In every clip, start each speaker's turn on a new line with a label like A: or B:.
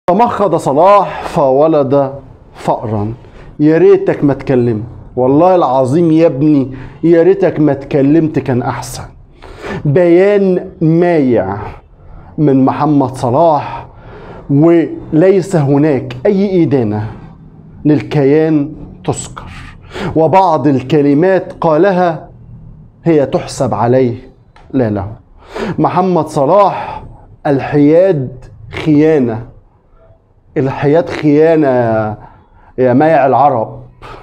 A: تمخض صلاح فولد فأرا يا ريتك ما اتكلم والله العظيم يا ابني يا ريتك ما اتكلمت كان احسن بيان مايع من محمد صلاح وليس هناك اي ادانه للكيان تذكر وبعض الكلمات قالها هي تحسب عليه لا له محمد صلاح الحياد خيانه الحياد خيانه يا مايع العرب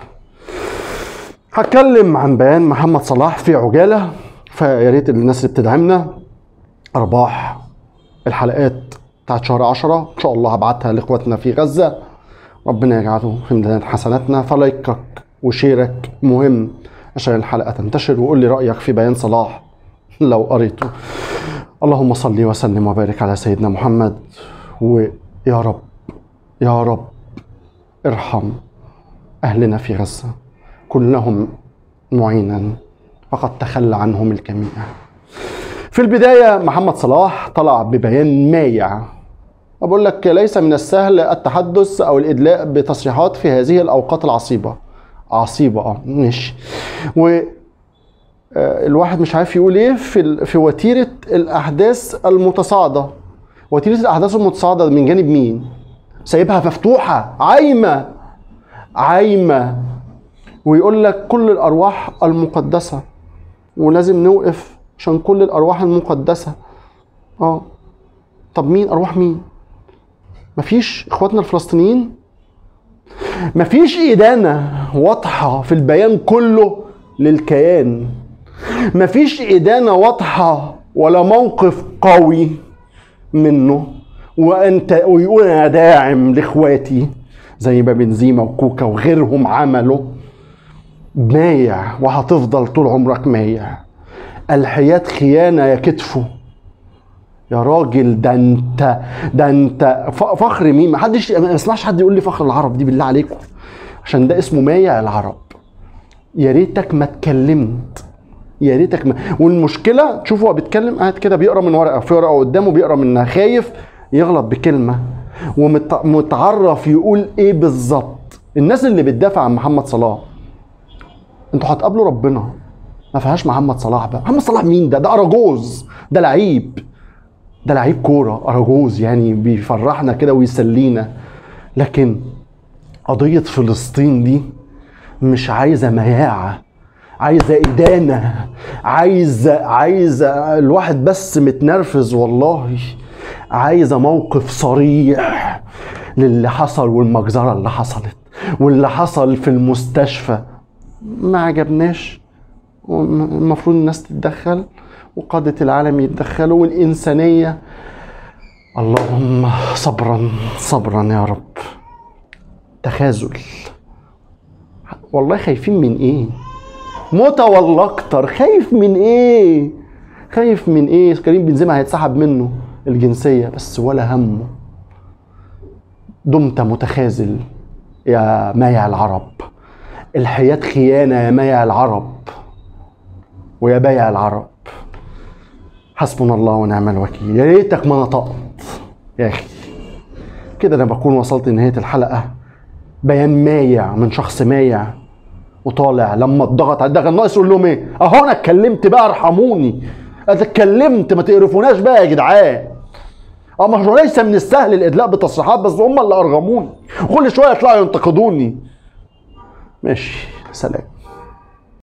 A: هتكلم عن بيان محمد صلاح في عجاله فيا ريت الناس اللي بتدعمنا ارباح الحلقات بتاعت شهر عشرة ان شاء الله هبعتها لاخواتنا في غزه ربنا يجعله في ميزان حسناتنا فلايكك وشيرك مهم عشان الحلقه تنتشر وقول لي رايك في بيان صلاح لو قريته اللهم صل وسلم وبارك على سيدنا محمد ويا رب يا رب ارحم اهلنا في غزه كلهم معينا فقد تخلى عنهم الجميع في البداية محمد صلاح طلع ببيان مايع أقول لك ليس من السهل التحدث أو الإدلاء بتصريحات في هذه الأوقات العصيبة عصيبة اه ماشي و آه، الواحد مش عارف يقول ايه في ال- في وتيره الاحداث المتصاعده وتيره الاحداث المتصاعده من جانب مين سايبها مفتوحه عايمه عايمه ويقول لك كل الارواح المقدسه ولازم نوقف عشان كل الارواح المقدسه اه طب مين ارواح مين مفيش اخواتنا الفلسطينيين مفيش ادانه واضحه في البيان كله للكيان مفيش ادانه واضحه ولا موقف قوي منه وانت ويقول انا داعم لاخواتي زي ما بنزيما وكوكا وغيرهم عملوا مايع وهتفضل طول عمرك مايع الحياة خيانة يا كتفه يا راجل ده انت ده انت ف- فخر مين ما حدش ما اسمعش حد يقول لي فخر العرب دي بالله عليكم عشان ده اسمه مايع العرب يا ريتك ما اتكلمت يا ريتك ما والمشكله تشوفوا هو بيتكلم قاعد كده بيقرا من ورقه في ورقه قدامه بيقرا منها خايف يغلط بكلمه ومتعرف يقول ايه بالظبط الناس اللي بتدافع عن محمد صلاح انتوا هتقابلوا ربنا ما فيهاش محمد صلاح بقى محمد صلاح مين ده ده اراجوز ده لعيب ده لعيب كوره اراجوز يعني بيفرحنا كده ويسلينا لكن قضيه فلسطين دي مش عايزه مياعه عايزه ادانه عايزه عايزه الواحد بس متنرفز والله عايزه موقف صريح للي حصل والمجزره اللي حصلت واللي حصل في المستشفى ما عجبناش المفروض الناس تتدخل وقادة العالم يتدخلوا والإنسانية اللهم صبرا صبرا يا رب تخاذل والله خايفين من ايه موتى والله اكتر خايف من ايه خايف من ايه كريم بنزيما هيتسحب منه الجنسية بس ولا همه دمت متخاذل يا مايع العرب الحياة خيانة يا مايع العرب ويا بايع العرب حسبنا الله ونعم الوكيل يا ريتك ما نطقت يا اخي كده انا بكون وصلت لنهايه الحلقه بيان مايع من شخص مايع وطالع لما اتضغط على ده كان ناقص يقول لهم ايه اهو انا اتكلمت بقى ارحموني انا اتكلمت ما تقرفوناش بقى يا جدعان اه مش ليس من السهل الادلاء بتصريحات بس هم اللي ارغموني وكل شويه يطلعوا ينتقدوني ماشي سلام